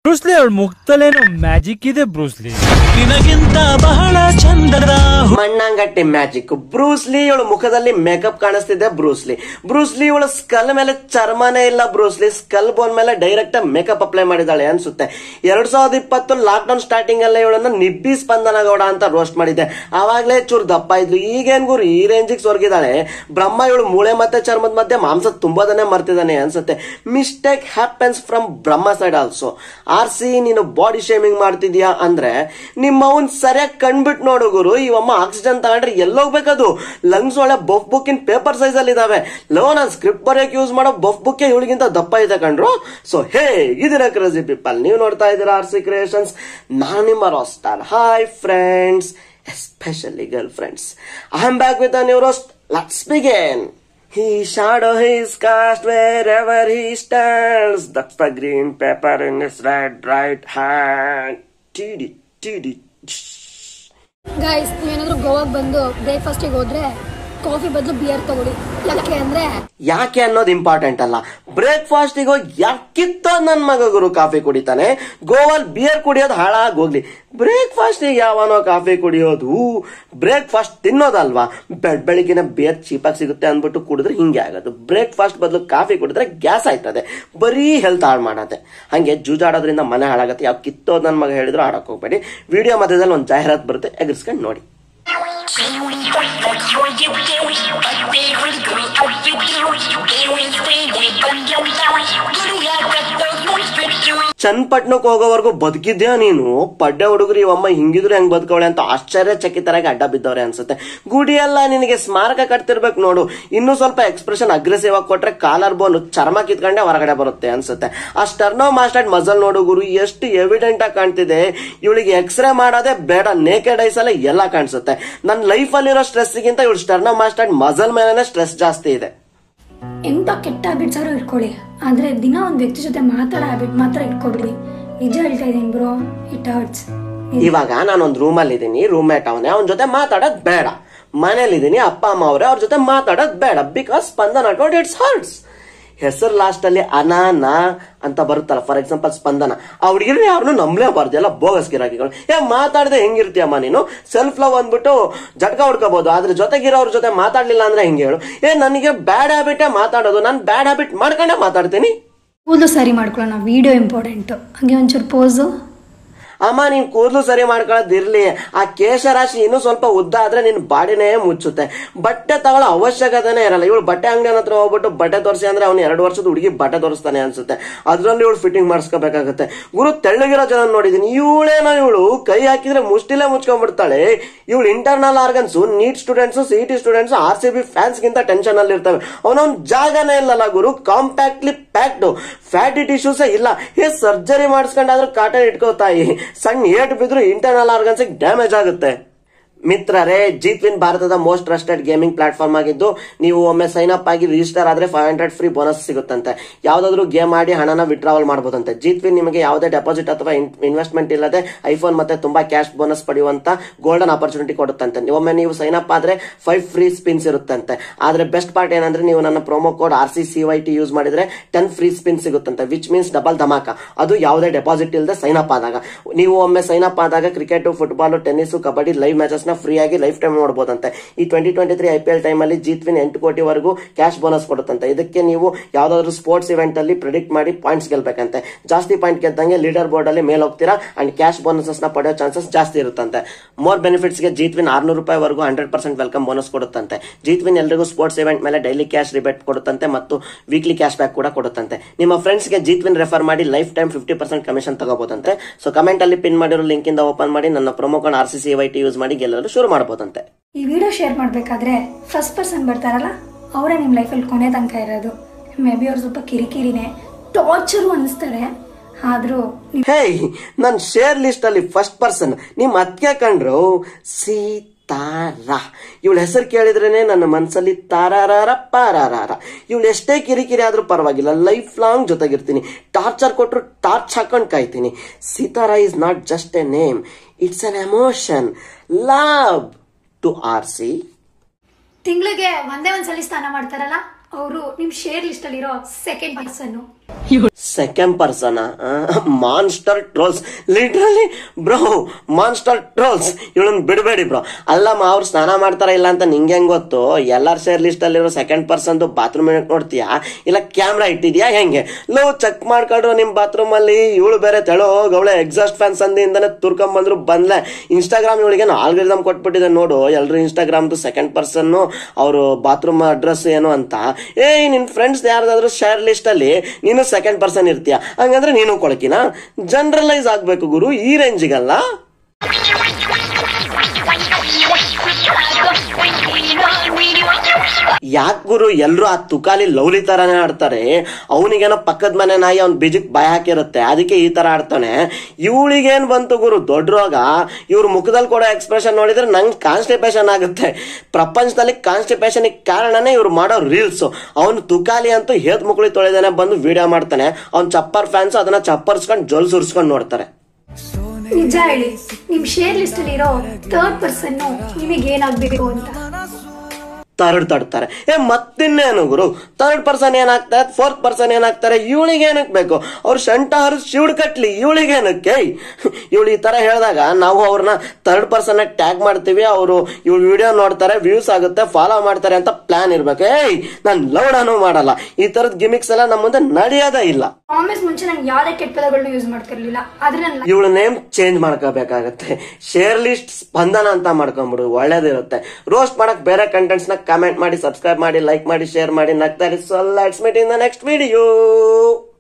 Bruce Lee ಅವಳ ಮುಖದಲ್ಲೇನೋ magic ಇದೆ Bruce Lee ನಿನಗಿಂತ ಬಹಳ ಚಂದದ ಮಣ್ಣಂಗಟ್ಟಿ ಮ್ಯಾಜಿಕ್ ಬ್ರೂಸ್ಲಿ ಇವಳು ಮುಖದಲ್ಲಿ ಮೇಕಪ್ ಕಾಣಿಸ್ತಿದೆ ಬ್ರೂಸ್ಲಿ ಬ್ರೂಸ್ಲಿ ಇವಳು ಸ್ಕಲ್ ಮೇಲೆ ಚರ್ಮನೇ ಇಲ್ಲ ಬ್ರೂಸ್ಲಿ ಸ್ಕಲ್ ಬೋನ್ ಮೇಲೆ ಡೈರೆಕ್ಟ್ ಮೇಕಪ್ ಅಪ್ಲೈ ಮಾಡಿದಾಳೆ ಅನ್ಸುತ್ತೆ ಎರಡ್ ಸಾವಿರದ ಇಪ್ಪತ್ತು ಲಾಕ್ ಡೌನ್ ಸ್ಟಾರ್ಟಿಂಗ್ ಅಲ್ಲೇ ಇವಳನ್ನ ನಿಬ್ಬಿ ಸ್ಪಂದನ ಗೌಡ ಅಂತ ರೋಸ್ಟ್ ಮಾಡಿದ್ದೆ ಅವಾಗ್ಲೇ ಚೂರು ದಪ್ಪ ಇದ್ಲು ಈಗೇನ್ ಗುರು ಈ ರೇಂಜಿಗೆ ಸೊರ್ಗಿದಾಳೆ ಬ್ರಹ್ಮ ಇವಳು ಮೂಳೆ ಮತ್ತೆ ಚರ್ಮದ ಮಧ್ಯೆ ಮಾಂಸ ತುಂಬಾದನೆ ಮರ್ತಿದ್ದಾನೆ ಅನ್ಸುತ್ತೆ mistake happens from Brahma side also R C ನೀನು ಬಾಡಿ ಶೇಮಿಂಗ್ ಮಾಡ್ತಿದ್ಯಾ ಅಂದ್ರೆ ನಿಮ್ಮ ಅವನ್ ಸರಿಯಾಗಿ ಕಣ್ಬಿಟ್ಟು ನೋಡು ಗುರು ಇವಮ್ಮ ಆಕ್ಸಿಜನ್ ತಗೊಂಡ್ರೆ ಎಲ್ಲೋಗ್ಬೇಕದು ಲಂಗ್ಸ್ ಒಳ್ಳೆ buff book in paper size ಅಲ್ಲಿ ಇದಾವೆ ಲೋ ನಾನು ಸ್ಕ್ರಿಪ್ಟ್ ಬರೆಯಕ್ಕೆ ಯೂಸ್ ಮಾಡೋ ಬಫ್ ಬುಕ್ ಇವಳಿಗಿಂತ ದಪ್ಪ ಇದೆ ಕಂಡ್ರು ಸೊ ಹೇ ಇದೀರ ಕ್ರೇಜಿ ಪೀಪಲ್ ನೀವು ನೋಡ್ತಾ ಇದ್ದೀರಾ ಆರ್ ಸಿ ಕ್ರಿಯೇಷನ್ಸ್ ನಾನು ನಿಮ್ಮ roaster hi friends especially girl friends I am back with a new roast let's begin He shadow his cast wherever he stands. That's the green pepper in his red right hand. Tiddy, tiddy. Guys ನೀವೇನಾದ್ರೂ ಗೋವಾಗೆ ಬಂದು ಬ್ರೇಕ್ಫಾಸ್ಟಿಗೆ ಹೋದ್ರೆ coffee ಬದಲು beer ತಗೊಳ್ಳಿ ಯಾಕೆ ಅಂದ್ರೆ ಯಾಕೆ ಅನ್ನೋದು ಇಂಪಾರ್ಟೆಂಟ್ ಅಲ್ಲ ಬ್ರೇಕ್ಫಾಸ್ಟಿಗೆ ಹೋಗಿ ಯಾಕಿತ್ತೋ ನನ್ನ ಮಗ ಗುರು ಕಾಫಿ ಕುಡಿತಾನೆ ಗೋವಾಲ್ ಬಿಯರ್ ಕುಡಿಯೋದು ಹಾಳಾಗಿ ಹೋಗ್ಲಿ ಬ್ರೇಕ್ಫಾಸ್ಟಿಗೆ ಯಾವನೋ ಕಾಫಿ ಕುಡಿಯೋದು ಬ್ರೇಕ್ಫಾಸ್ಟ್ ತಿನ್ನೋದಲ್ವಾ ಬೆಳ್ ಬೆಳಿಗ್ಗೆನೆ ಬಿಯರ್ ಚೀಪಾಗಿ ಸಿಗುತ್ತೆ ಅಂದ್ಬಿಟ್ಟು ಕುಡಿದ್ರೆ ಹಿಂಗೆ ಆಗೋದು ಬ್ರೇಕ್ಫಾಸ್ಟ್ ಬದಲು ಕಾಫಿ ಕುಡಿದ್ರೆ ಗ್ಯಾಸ್ ಆಯ್ತದೆ ಬರೀ ಹೆಲ್ತ್ ಹಾಳು ಮಾಡತ್ತೆ ಹಂಗೆ ಜೂಜಾಡೋದ್ರಿಂದ ಮನೆ ಹಾಳಾಗತ್ತೆ ಯಾವ ಕಿತ್ತೋದು ನನ್ನ ಮಗ ಹೇಳಿದ್ರು ಆಡಕ್ ಹೋಗ್ಬೇಡಿ ವಿಡಿಯೋ ಮಧ್ಯದಲ್ಲಿ ಒಂದು ಜಾಹೀರಾತು ಬರುತ್ತೆ ಎಗರ್ಸ್ಕೊಂಡು ನೋಡಿ ಚನ್ನಪಟ್ಟಣಕ್ಕೆ ಹೋಗೋವರೆಗೂ ಬದುಕಿದ್ಯಾ ನೀನು ಪಡ್ಡೆ ಹುಡುಗರು ಇವಮ್ಮ ಹಿಂಗಿದ್ರು ಹೆಂಗ್ ಬದುಕವಳೆ ಅಂತ ಆಶ್ಚರ್ಯಚಕಿತರಾಗಿ ಅಡ್ಡ ಬಿದ್ದವ್ರೆ ಅನ್ಸುತ್ತೆ ಗುಡಿ ಎಲ್ಲ ನಿನಗೆ ಸ್ಮಾರಕ ಕಟ್ತಿರ್ಬೇಕು ನೋಡು ಇನ್ನೂ ಸ್ವಲ್ಪ ಎಕ್ಸ್ಪ್ರೆಷನ್ ಅಗ್ರೆಸಿವ್ ಆಗಿ ಕೊಟ್ರೆ ಕಾಲರ್ ಬೋನ್ ಚರ್ಮ ಕಿತ್ಕೊಂಡೆ ಹೊರಗಡೆ ಬರುತ್ತೆ ಅನ್ಸುತ್ತೆ ಆ ಸ್ಟರ್ನೋ ಮಾಸ್ಟರ್ಡ್ ಮಜಲ್ ನೋಡು ಗುರು ಎಷ್ಟು ಎವಿಡೆಂಟ್ ಆಗಿ ಕಾಣ್ತಿದೆ ಇವಳಿಗೆ ಎಕ್ಸ್ರೇ ಮಾಡೋದೇ ಬೇಡ ನೇಕೆಡ್ ಐಸ್ ಅಲ್ಲೇ ಎಲ್ಲ ಕಾಣಿಸುತ್ತೆ ನನ್ನ ಲೈಫ್ ಅಲ್ಲಿರೋ ಸ್ಟ್ರೆಸ್ಗಿಂತ ಇವಳು ಸ್ಟರ್ನೋ ಮಾಸ್ಟರ್ಡ್ ಮಜಲ್ ಮೇಲೆ ಸ್ಟ್ರೆಸ್ ಜಾಸ್ತಿ ಇದೆ ಎಂತ ಕೆಟ್ಟ ಹ್ಯಾಬಿಟ್ಸ್ ಆದ್ರೂ ಇಟ್ಕೊಳ್ಳಿ ಆದ್ರೆ ದಿನ ಒಂದ್ ವ್ಯಕ್ತಿ ಜೊತೆ ಮಾತಾಡೋ ಹ್ಯಾಬಿಟ್ ಮಾತ್ರ ಇಟ್ಕೊಬಿಡಿ ನಿಜ ಹೇಳ್ತಾ ಇದೀನಿ ಬ್ರೋ ಇಟ್ ಹರ್ಟ್ಸ್ ಇವಾಗ ನಾನೊಂದು ರೂಮಲ್ಲಿ ಇದ್ದೀನಿ ರೂಮ್ಮೇಟ್ ಅವನೇ ಅವನ ಜೊತೆ ಮಾತಾಡೋದ್ ಬೇಡ ಮನೇಲಿದ್ದೀನಿ ಅಪ್ಪ ಅಮ್ಮ ಅವರೇ ಅವ್ರ ಜೊತೆ ಮಾತಾಡೋದ್ ಬೇಡ ಬಿಕಾಸ್ ಸ್ಪಂದನ ಟೋಟ್ ಇಟ್ಸ್ ಹರ್ಟ್ಸ್ ಹೆಸರು ಲಾಸ್ಟ್ ಅಲ್ಲಿ ಅನಾನ ಅಂತ ಬರುತ್ತಲ್ಲ ಫಾರ್ ಎಕ್ಸಾಂಪಲ್ ಸ್ಪಂದನ ಆ ಹುಡುಗಿರು ಯಾರನ್ನು ನಂಬಲೇಬಾರ್ದು ಎಲ್ಲ ಬೋಗಸ್ ಗಿರಾಕಿಗಳು ಏ ಮಾತಾಡದೆ ಹೆಂಗಿರ್ತೀಯಮ್ಮ ನೀನು ಸೆಲ್ಫ್ ಲವ್ ಅಂದ್ಬಿಟ್ಟು ಜಟ್ಕ ಹೊಡ್ಕೋಬಹುದು ಅದ್ರ ಜೊತೆಗಿರೋರ್ ಜೊತೆ ಮಾತಾಡ್ಲಿಲ್ಲ ಅಂದ್ರೆ ಹೆಂಗೆ ಹೇಳು ಏ ನನಗೆ ಬ್ಯಾಡ್ ಹ್ಯಾಬಿಟೇ ಮಾತಾಡೋದು ನಾನು ಬ್ಯಾಡ್ ಹ್ಯಾಬಿಟ್ ಮಾಡ್ಕೊಂಡೇ ಮಾತಾಡ್ತೀನಿ ಕೂದಲು ಸರಿ ಮಾಡ್ಕೊಳ್ಳೋಣ ವಿಡಿಯೋ ಇಂಪಾರ್ಟೆಂಟು ಹಂಗೆ ಒಂಚೂರು ಪೋಸು ಅಮ್ಮ ನೀನ್ ಕೂದಲು ಸರಿ ಮಾಡ್ಕೊಳ್ಳೋದಿರ್ಲಿ ಆ ಕೇಶರಾಶಿ ಇನ್ನೂ ಸ್ವಲ್ಪ ಉದ್ದ ಆದ್ರೆ ನಿನ್ ಬಾಡಿನೇ ಮುಚ್ಚುತ್ತೆ ಬಟ್ಟೆ ತಗೊಳ್ಳೋ ಅವಶ್ಯಕತೆನೇ ಇರಲ್ಲ ಇವಳು ಬಟ್ಟೆ ಅಂಗಡಿ ಹತ್ರ ಹೋಗ್ಬಿಟ್ಟು ಬಟ್ಟೆ ತೋರಿಸಿ ಅಂದ್ರೆ ಅವ್ನು ಎರಡು ವರ್ಷದ ಹುಡುಗಿ ಬಟ್ಟೆ ತೋರಿಸ್ತಾನೆ ಅನ್ಸುತ್ತೆ ಅದ್ರಲ್ಲಿ ಇವಳು ಫಿಟ್ಟಿಂಗ್ ಮಾಡಿಸ್ಕೋಬೇಕಾಗತ್ತೆ ಗುರು ತೆಳ್ಳಗಿರೋ ಜನ ನೋಡಿದೀನಿ ಇವಳೇನೋ ಇವಳು ಕೈ ಹಾಕಿದ್ರೆ ಮುಷ್ಟಿಲೇ ಮುಚ್ಕೊಂಡ್ಬಿಡ್ತಾಳೆ ಇವಳು internal organs NEET students C T students R C B fans ಗಿಂತ ಟೆನ್ಷನ್ ಅಲ್ಲಿ ಇರ್ತವೆ ಅವನವ್ನ ಜಾಗನೇ ಇಲ್ಲಲ್ಲ ಗುರು ಕಾಂಪ್ಯಾಕ್ಟ್ಲಿ ಪ್ಯಾಕ್ಡ್ ಫ್ಯಾಟಿ ಟಿಶ್ಯೂಸೇ ಇಲ್ಲ ಏ ಸರ್ಜರಿ ಮಾಡಿಸ್ಕೊಂಡಾದ್ರೂ ಕಾಟನ್ ಇಟ್ಕೋತಾಯಿ ಸಣ್ಣ ಏಟು ಬಿದ್ರು ಇಂಟರ್ನಲ್ ಆರ್ಗನ್ಸ್ ಡ್ಯಾಮೇಜ್ ಆಗುತ್ತೆ ಮಿತ್ರರೇ ಜಿತ್ವಿನ್ ಭಾರತದ ಮೋಸ್ಟ್ ಟ್ರಸ್ಟೆಡ್ ಗೇಮಿಂಗ್ ಪ್ಲಾಟ್ಫಾರ್ಮ್ ಆಗಿದ್ದು ನೀವು ಒಮ್ಮೆ ಸೈನ್ ಅಪ್ ಆಗಿ ರಿಜಿಸ್ಟರ್ ಆದ್ರೆ ಫೈವ್ ಹಂಡ್ರೆಡ್ ಫ್ರೀ ಬೋನಸ್ ಸಿಗುತ್ತಂತೆ ಯಾವ್ದಾದ್ರು ಗೇಮ್ ಆಡಿ ಹಣನ ವಿಡ್ರಾವಲ್ ಮಾಡಬಹುದಂತೆ ಜಿತ್ವಿನ್ ನಿಮಗೆ ಯಾವುದೇ ಡೆಪಾಸಿಟ್ ಅಥವಾ ಇನ್ವೆಸ್ಟ್ಮೆಂಟ್ ಇಲ್ಲದೆ ಐಫೋನ್ ಮತ್ತೆ ತುಂಬಾ ಕ್ಯಾಶ್ ಬೋನಸ್ ಪಡೆಯುವಂತ ಗೋಲ್ಡನ್ ಆಪರ್ಚುನಿಟಿ ಕೊಡುತ್ತಂತೆ ಒಮ್ಮೆ ನೀವು ಸೈನ್ ಅಪ್ ಆದ್ರೆ ಫೈವ್ ಫ್ರೀ ಸ್ಪಿನ್ಸ್ ಇರುತ್ತಂತೆ ಆದ್ರೆ ಬೆಸ್ಟ್ ಪಾರ್ಟ್ ಏನಂದ್ರೆ ನೀವು ನನ್ನ promo code R C C Y T use ಮಾಡಿದ್ರೆ ಟೆನ್ ಫ್ರೀ ಸ್ಪಿನ್ ಸಿಗುತ್ತಂತೆ ವಿಚ್ ಮೀನ್ಸ್ ಡಬಲ್ ಧಮಾಕ ಅದು ಯಾವುದೇ ಡೆಪಾಸಿಟ್ ಇಲ್ಲದೆ ಸೈನ್ ಅಪ್ ಆದಾಗ ನೀವು ಒಮ್ಮೆ ಸೈನ್ ಅಪ್ ಆದಾಗ cricket football tennis kabaddi live matches ನ ಫ್ರೀ ಆಗಿ ಲೈಫ್ ಟೈಮ್ ನೋಡಬಹುದಂತೆ ಈ twenty twenty three I P L time ಅಲ್ಲಿ ಜಿತ್ವಿನ್ ಎಂಟು ಕೋಟಿವರೆಗೂ ಕ್ಯಾಶ್ ಬೋನಸ್ ಕೊಡುತ್ತಂತೆ ಇದಕ್ಕೆ ನೀವು ಯಾವ್ದಾದ್ರು ಸ್ಪೋರ್ಟ್ಸ್ ಇವೆಂಟ್ ಅಲ್ಲಿ ಪ್ರಿಡಿಕ್ಟ್ ಮಾಡಿ ಪಾಯಿಂಟ್ಸ್ ಗೆಲ್ಬೇಕಂತೆ ಜಾಸ್ತಿ ಪಾಯಿಂಟ್ ಗೆದ್ದಂಗೆ ಲೀಡರ್ ಬೋರ್ಡ್ ಅಲ್ಲಿ ಮೇಲ್ ಹೋಗ್ತೀರಾ ಅಂಡ್ ಕ್ಯಾಶ್ ಬೋನಸಸ್ ನ ಪಡೆಯೋ ಚಾನ್ಸಸ್ ಜಾಸ್ತಿ ಇರುತ್ತಂತೆ ಮೋರ್ ಬೆನಿಫಿಟ್ಸ್ ಗೆ ಜಿತ್ವಿನ್ ಆರ್ನೂರು ರೂಪಾಯಿವರೆಗೂ ಹಂಡ್ರೆಡ್ ಪರ್ಸೆಂಟ್ ವೆಲ್ಕಮ್ ಬೋನಸ್ ಕೊಡುತ್ತಂತೆ ಜಿತ್ವಿನ್ ಎಲ್ರಿಗೂ ಸ್ಪೋರ್ಟ್ಸ್ ಇವೆಂಟ್ ಮೇಲೆ ಡೈಲಿ ಕ್ಯಾಶ್ ರಿಬೇಟ್ ಕೊಡುತ್ತಂತೆ ಮತ್ತು ವೀಕ್ಲಿ ಕ್ಯಾಶ್ ಬ್ಯಾಕ್ ಕೂಡ ಕೊಡುತ್ತಂತೆ ನಿಮ್ಮ ಫ್ರೆಂಡ್ಸ್ ಗೆ ಜಿತ್ವಿನ್ ರೆಫರ್ ಮಾಡಿ life time fifty percent commission ತಗೋಬಹುದಂತೆ ಸೊ ಕಮೆಂಟ್ ಅಲ್ಲಿ ಪಿನ್ ಮಾಡಿರೋ ಲಿಂಕ್ ಇಂದ ಓಪನ್ ಮಾಡಿ ನನ್ನ promo code R C C Y T use ಮಾಡಿ ಗೆಲ್ಲಲು ಶುರು ಮಾಡಬಹುದಂತೆ ಈ ವಿಡಿಯೋ ಶೇರ್ ಮಾಡಬೇಕಾದ್ರೆ ಫಸ್ಟ್ ಪರ್ಸನ್ ಬರ್ತಾರಲ್ಲ ಅವರೇ ನಿಮ್ಮ ಲೈಫಲ್ಲಿ ಕೊನೆ ತನಕ ಇರೋದು ಮೇ ಬಿ ಅವ್ರು ಸ್ವಲ್ಪ ಕಿರಿಕಿರಿನೇ ಟಾರ್ಚರು ಅನ್ನಿಸ್ತಾರೆ ಆದರೂ ಹೇಯ್ ನನ್ ಶೇರ್ ಲಿಸ್ಟ್ ಅಲ್ಲಿ ಫಸ್ಟ್ ಪರ್ಸನ್ ನಿಮ್ ಅತ್ಗೆ ಕಂಡ್ರು ಸೀತಾರ ಇವಳ ಹೆಸರು ಕೇಳಿದ್ರೇನೆ ನನ್ನ ಮನ್ಸಲ್ಲಿ ತಾರಾರ ಪಾರಾರ ಇವಳು ಎಷ್ಟೇ ಕಿರಿಕಿರಿ ಆದ್ರೂ ಪರವಾಗಿಲ್ಲ ಲೈಫ್ ಲಾಂಗ್ ಜೊತೆಗಿರ್ತೀನಿ ಟಾರ್ಚರ್ ಕೊಟ್ರು ಟಾರ್ಚ್ ಹಾಕೊಂಡ್ ಕಾಯ್ತೀನಿ Sitara is not just a name it's an emotion love to R C ತಿಂಗಳಿಗೆ ಒಂದೇ ಒಂದ್ಸಲಿ ಸ್ನಾನ ಮಾಡ್ತಾರಲ್ಲ ಅವರು ನಿಮ್ಮ ಶೇರ್ ಲಿಸ್ಟಲ್ಲಿರೋ ಸೆಕೆಂಡ್ ಪರ್ಸನ್ನು second person monster trolls literally bro monster trolls ಇವಳನ್ನ ಬಿಡಬೇಡಿ ಬ್ರೋ ಅಲ್ಲಮ್ಮ ಅವ್ರು ಸ್ನಾನ ಮಾಡ್ತಾರ ಇಲ್ಲ ಅಂತ ನಿಂಗೆ ಹೆಂಗ್ ಗೊತ್ತು ಎಲ್ಲಾರ್ ಶೇರ್ ಲಿಸ್ಟ್ ಅಲ್ಲಿರೋ ಸೆಕೆಂಡ್ ಪರ್ಸನ್ದು ಬಾತ್ರೂಮ್ ನೋಡ್ತೀಯಾ ಇಲ್ಲ ಕ್ಯಾಮ್ರಾ ಇಟ್ಟಿದ್ಯಾ ಹೆಂಗೆ ಲೋ ಚೆಕ್ ಮಾಡ್ಕೊಂಡ್ರು ನಿಮ್ ಬಾತ್ರೂಮ್ ಅಲ್ಲಿ ಇವಳು ಬೇರೆ ತೆಳೋ ಗವಳೆ ಎಕ್ಸಾಸ್ಟ್ ಫ್ಯಾನ್ ಸಂದಿಯಿಂದನೇ ತುರ್ಕೊಂಡ್ ಬಂದ್ರು ಬಂದ್ಲೆ ಇನ್ಸ್ಟಾಗ್ರಾಮ್ ಇವಳಿಗೆ ಆಲ್ಗರಿದಮ್ ಕೊಟ್ಬಿಟ್ಟಿದೆ ನೋಡು ಎಲ್ರು ಇನ್ಸ್ಟಾಗ್ರಾಮ್ದು ಸೆಕೆಂಡ್ ಪರ್ಸನ್ ಅವರು ಬಾತ್ರೂಮ್ ಅಡ್ರೆಸ್ ಏನು ಅಂತ ಏಯ್ ನಿನ್ ಫ್ರೆಂಡ್ಸ್ ಯಾರ್ದಾದ್ರು ಶೇರ್ ಲಿಸ್ಟ್ ಅಲ್ಲಿ ನೀನು ಸೆಕೆಂಡ್ ಪರ್ಸನ್ ಇರ್ತೀಯ ಹಂಗಂದ್ರೆ ನೀನು ಕೊಳಕಿನ ಜನರಲೈಸ್ ಆಗ್ಬೇಕು ಗುರು ಈ ರೇಂಜಿಗಲ್ಲ ಯಾಕೆ ಗುರು ಎಲ್ರು ಆ ತುಕಾಲಿ ಲವ್ಲಿ ತರಾನೇ ಆಡ್ತಾರೆ ಅವನಿಗೇನೋ ಪಕ್ಕದ ಮನೆ ನಾಯಿ ಅವ್ನ್ ಬೀಜಕ್ ಬಾಯ್ ಹಾಕಿರುತ್ತೆ ಅದಕ್ಕೆ ಈ ತರ ಆಡ್ತಾನೆ ಇವಳಿಗೇನ್ ಬಂತು ಗುರು ದೊಡ್ಡ ರೋಗ ಇವ್ರ ಮುಖದಲ್ಲಿ ಕೊಡೋ ಎಕ್ಸ್ಪ್ರೆಷನ್ ನೋಡಿದ್ರೆ ನಂಗೆ ಕಾನ್ಸ್ಟಿಪೇಷನ್ ಆಗುತ್ತೆ ಪ್ರಪಂಚದಲ್ಲಿ ಕಾನ್ಸ್ಟಿಪೇಷನ್ ಕಾರಣನೇ ಇವ್ರು ಮಾಡೋ ರೀಲ್ಸ್ ಅವನು ತುಕಾಲಿ ಅಂತೂ ಹೇತ್ ಮುಕ್ಳಿ ತೊಳೆದೇನೆ ಬಂದು ವಿಡಿಯೋ ಮಾಡ್ತಾನೆ ಅವ್ನ್ ಚಪ್ಪರ್ ಫ್ಯಾನ್ಸ್ ಅದನ್ನ ಚಪ್ಪರ್ಸ್ಕೊಂಡು ಜೊಲ್ ಸುರ್ಸ್ಕೊಂಡು ನೋಡ್ತಾರೆ ನಿಜ ಹೇಳಿ ನಿಮ್ ಶೇರ್ ಲಿಸ್ಟ್ ಅಲ್ಲಿ ಇರೋ ಥರ್ಡ್ ಪರ್ಸನ್ ನಿಮಗೆ ಏನಾಗ್ಬೇಕು ಅಂತ ತರ್ಡ್ ತಡ್ತಾರೆ ಏ ಮತ್ತಿನ್ನೇನು ಗುರು ಥರ್ಡ್ ಪರ್ಸನ್ ಏನಾಗ್ತಾರೆ ಫೋರ್ತ್ ಪರ್ಸನ್ ಏನಾಗ್ತಾರೆ ಇವಳಿಗೆ ಏನಕ್ಕೆ ಬೇಕು ಅವ್ರು ಶಂಟ ಹರಿಸ್ ಶಿವ್ಡ್ ಕಟ್ಲಿ ಇವಳಿಗೆ ಏನಕ್ಕೆ ಇವಳು ಈ ತರ ಹೇಳಿದಾಗ ನಾವು ಅವ್ರನ್ನ ಥರ್ಡ್ ಪರ್ಸನ್ ಟ್ಯಾಗ್ ಮಾಡ್ತೀವಿ ಅವರು ಇವಳು ವಿಡಿಯೋ ನೋಡ್ತಾರೆ ವ್ಯೂಸ್ ಆಗುತ್ತೆ ಫಾಲೋ ಮಾಡ್ತಾರೆ ಅಂತ ಪ್ಲಾನ್ ಇರ್ಬೇಕು ಏಯ್ ನಾನು ಲೌಡಾನು ಮಾಡಲ್ಲ ಈ ತರದ್ ಗಿಮಿಕ್ಸ್ ಎಲ್ಲ ನಮ್ಮ ಮುಂದೆ ನಡೆಯೋದೇ ಇಲ್ಲ ಪ್ರಾಮಿಸ್ ಮುಂಚೆ ನಾನು ಯಾವುದೇ ಕೆಟ್ಟ ಪದಗಳನ್ನ ಯೂಸ್ ಮಾಡ್ತಿರ್ಲಿಲ್ಲ ಆದ್ರೆ ನನ್ನ ಇವಳ ನೇಮ್ ಚೇಂಜ್ ಮಾಡ್ಕೋಬೇಕಾಗತ್ತೆ ಶೇರ್ ಲಿಸ್ಟ್ ಸ್ಪಂದನ ಅಂತ ಮಾಡ್ಕೊಂಬಿಡು ಒಳ್ಳೇದಿರುತ್ತೆ ರೋಸ್ಟ್ ಮಾಡಕ್ ಬೇರೆ ಕಂಟೆಂಟ್ಸ್ ನ ಕಮೆಂಟ್ ಮಾಡಿ ಸಬ್ಸ್ಕ್ರೈಬ್ ಮಾಡಿ ಲೈಕ್ ಮಾಡಿ ಶೇರ್ ಮಾಡಿ ನಗ್ತಾರೆ so let's meet in the next video